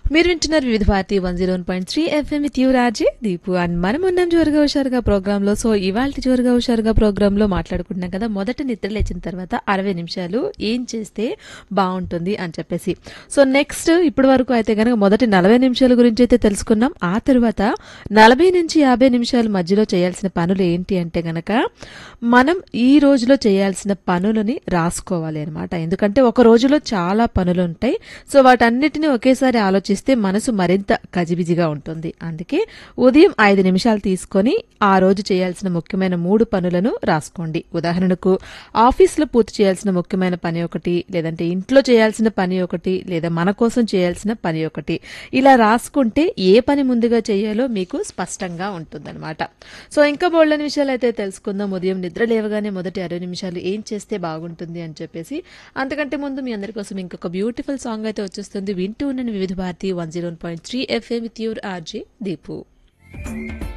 మీరు వింటున్నారు Vividh Bharati one zero one point three FM with you Raji Deepu and మనం ఉన్నాం జోరుగా హుషారుగా ప్రోగ్రామ్ లో సో ఇవాళ జోరుగా హుషారుగా ప్రోగ్రామ్ లో మాట్లాడుకుంటున్నాం కదా మొదట నిద్ర లేచిన తర్వాత అరవై నిమిషాలు ఏం చేస్తే బాగుంటుంది అని చెప్పేసి సో నెక్స్ట్ ఇప్పటి వరకు అయితే కనుక మొదటి నలభై నిమిషాల గురించి అయితే తెలుసుకున్నాం ఆ తర్వాత నలభై నుంచి యాభై నిమిషాల మధ్యలో చేయాల్సిన పనులు ఏంటి అంటే గనక మనం ఈ రోజులో చేయాల్సిన పనులని రాసుకోవాలి అనమాట ఎందుకంటే ఒక రోజులో చాలా పనులు ఉంటాయి సో వాటన్నిటిని ఒకేసారి ఆలోచిస్తే మనసు మరింత గజిబిజిగా ఉంటుంది అందుకే ఉదయం ఐదు నిమిషాలు తీసుకొని ఆ రోజు చేయాల్సిన ముఖ్యమైన మూడు పనులను రాసుకోండి ఉదాహరణకు ఆఫీస్లో పూర్తి చేయాల్సిన ముఖ్యమైన పని ఒకటి లేదంటే ఇంట్లో చేయాల్సిన పని ఒకటి లేదా మన కోసం చేయాల్సిన పని ఒకటి ఇలా రాసుకుంటే ఏ పని ముందుగా చేయాలో మీకు స్పష్టంగా ఉంటుందన్నమాట సో ఇంకా బోల్డని విషయాలు అయితే తెలుసుకుందాం ఉదయం నిద్ర లేవగానే మొదటి అరవై నిమిషాలు ఏం చేస్తే బాగుంటుంది అని చెప్పేసి అంతకంటే ముందు మీ అందరి కోసం ఇంకొక బ్యూటిఫుల్ సాంగ్ అయితే వచ్చేస్తుంది వింటూ ఉన్న Vividh Bharati one zero point three F M with your RJ Deepu